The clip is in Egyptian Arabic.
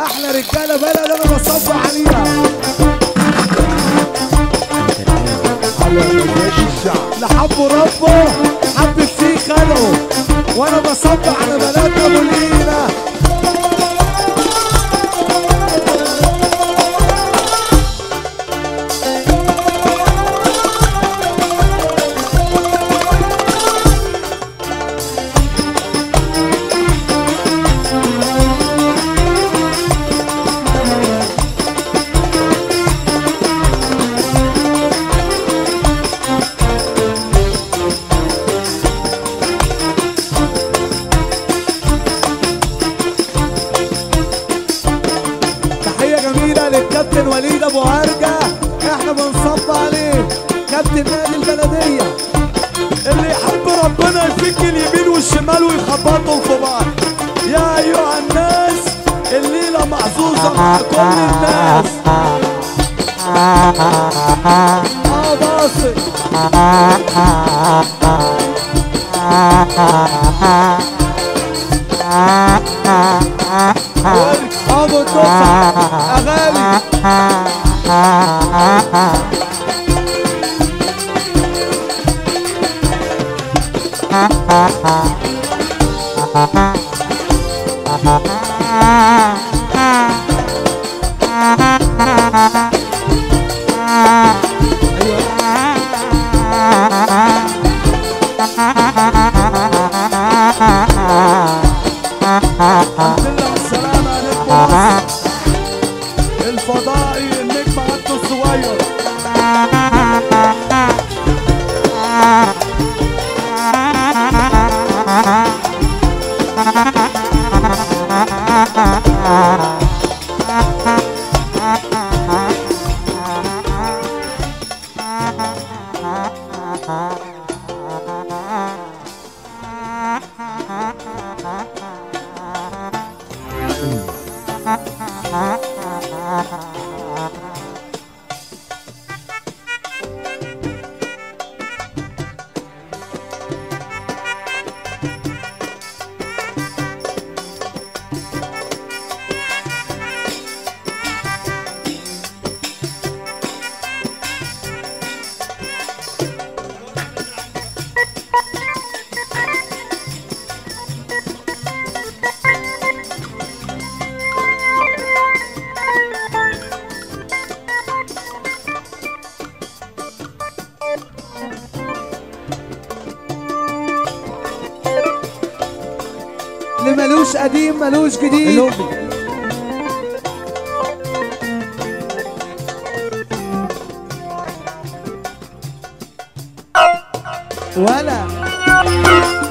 احلى رجاله بلد انا بصب عليها لحبوا ربه حب فيه خلقه وانا بصب على بلدنا ابو لينا تحية جميلة للكابتن وليد ابو هرجة احنا بنصب عليه كابتن نادي البلدية اللي يحب ربنا يفك اليمين والشمال ويخبطهم في بعض يا ايها الناس الليلة محظوظة مع كل الناس اه باصي ابو الدفعة اغاني الحمد لله والسلامة يا نجم مصر الفضائي النجم عبده الصغير اللي ملوش قديم ملوش جديد ولا